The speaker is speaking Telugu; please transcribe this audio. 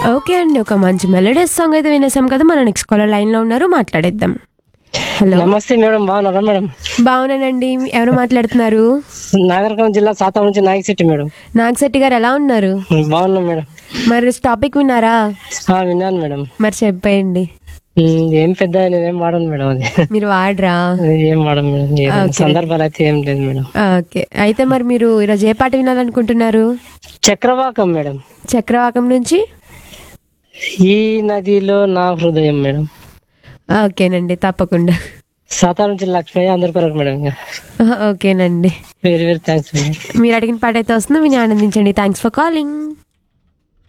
ఓకే అండి ఒక మంచి మెలడీస్ సాంగ్ అయితే వినేసాం కదా మన నెక్స్ట్ కాలర్ లైన్ లో ఉన్నారు మాట్లాడేద్దాం హలో నమస్తే మేడం బాగున్నారా మేడం బాగున్నానండి ఎవరు మాట్లాడుతున్నారు నాగరికం జిల్లా సాతా నుంచి నాయక్ సిటీ మేడం నాగశెట్టి గారు ఎలా ఉన్నారు బాగున్నాం మేడం మరి టాపిక్ విన్నారా ఆ, విన్నాను మేడం మరి చెప్పేయండి ఉమ్, ఏం పెద్ద నేనేం వాడను మేడం అది మీరు వాడరా ఏం వాడను మేడం ఏదో Okay. సందర్భాలు అయితే ఏం లేదు మేడం ఓకే అయితే మరి మీరు ఈరోజు ఏ పాట వినాలనుకుంటున్నారు చక్రవాకం మేడం చక్రవాకం నుంచి ఈ నదిలో నా హృదయం మేడం ఓకేనండి తప్పకుండా సాతా నుంచి లక్ష్మయ్య అందరి కొరకు మేడం ఇంకా ఓకేనండి వెరీ వెరీ థ్యాంక్స్ మేడం మీరు అడిగిన పాట అయితే వస్తుందో విని ఆనందించండి థ్యాంక్స్ ఫర్ కాలింగ్